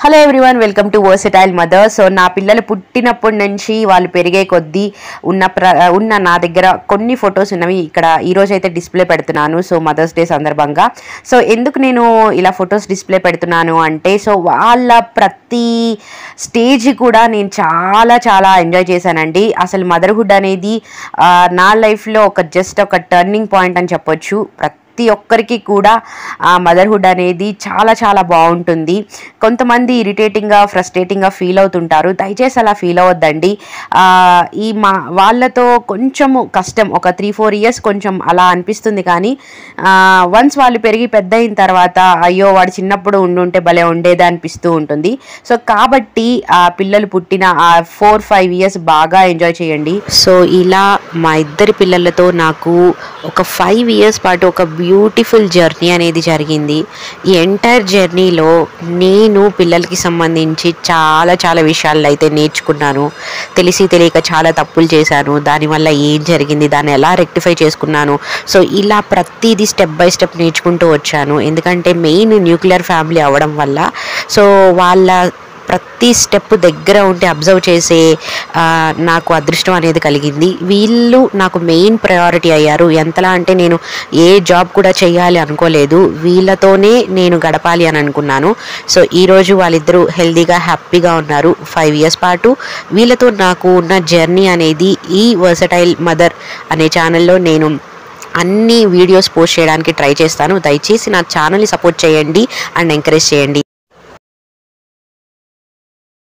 hello everyone welcome to versatile mother so నా పిల్లలు పుట్టినప్పటి నుంచి వాళ్ళు పెరిగే కొద్దీ ఉన్న ప్ర ఉన్న నా దగ్గర కొన్ని ఫొటోస్ ఉన్నవి ఇక్కడ ఈ రోజు అయితే డిస్ప్లే పెడుతున్నాను సో మదర్స్ డే సందర్భంగా సో ఎందుకు నేను ఇలా ఫొటోస్ డిస్ప్లే పెడుతున్నాను అంటే సో వాళ్ళ ప్రతి స్టేజ్ కూడా నేను చాలా చాలా ఎంజాయ్ చేశానండి అసలు మదర్హుడ్ అనేది ఆ, నా లైఫ్లో ఒక జస్ట్ ఒక టర్నింగ్ పాయింట్ అని చెప్పొచ్చు ప్రతి ప్రతి ఒక్కరికి కూడా ఆ మదర్హుడ్ అనేది చాలా చాలా బాగుంటుంది కొంతమంది ఇరిటేటింగ్గా ఫ్రస్ట్రేటింగ్గా ఫీల్ అవుతుంటారు దయచేసి అలా ఫీల్ అవ్వద్దండి ఆ, ఈ మా వాళ్ళతో కొంచెము కష్టం ఒక త్రీ ఫోర్ ఇయర్స్ కొంచెం అలా అనిపిస్తుంది కానీ వన్స్ వాళ్ళు పెరిగి పెద్ద అయిన తర్వాత అయ్యో వాడు చిన్నప్పుడు ఉండుంటే భలే ఉండేది అనిపిస్తూ ఉంటుంది సో కాబట్టి ఆ పిల్లలు పుట్టిన ఆ ఫోర్ ఫైవ్ ఇయర్స్ బాగా ఎంజాయ్ చేయండి సో ఇలా మా ఇద్దరి పిల్లలతో నాకు ఒక ఫైవ్ ఇయర్స్ పాటు ఒక బ్యూటిఫుల్ జర్నీ అనేది జరిగింది ఈ ఎంటైర్ జర్నీలో నేను పిల్లలకి సంబంధించి చాలా చాలా విషయాలు అయితే నేర్చుకున్నాను తెలిసి తెలియక చాలా తప్పులు చేశాను దానివల్ల ఏం జరిగింది దాన్ని ఎలా రెక్టిఫై చేసుకున్నాను సో ఇలా ప్రతిదీ స్టెప్ బై స్టెప్ నేర్చుకుంటూ వచ్చాను ఎందుకంటే మెయిన్ న్యూక్లియర్ ఫ్యామిలీ అవ్వడం వల్ల సో వాళ్ళ ప్రతి స్టెప్ దగ్గర ఉండి అబ్జర్వ్ చేసే ఆ, నాకు అదృష్టం అనేది కలిగింది వీళ్ళు నాకు మెయిన్ ప్రయారిటీ అయ్యారు ఎంతలా అంటే నేను ఏ జాబ్ కూడా చేయాలి అనుకోలేదు వీళ్ళతోనే నేను గడపాలి అని అనుకున్నాను సో ఈరోజు వాళ్ళిద్దరూ హెల్దీగా హ్యాపీగా ఉన్నారు ఫైవ్ ఇయర్స్ పాటు వీళ్ళతో నాకు ఉన్న జర్నీ అనేది ఈ వర్సటైల్ మదర్ అనే ఛానల్లో నేను అన్ని వీడియోస్ పోస్ట్ చేయడానికి ట్రై చేస్తాను దయచేసి నా ఛానల్ని సపోర్ట్ చేయండి అండ్ ఎంకరేజ్ చేయండి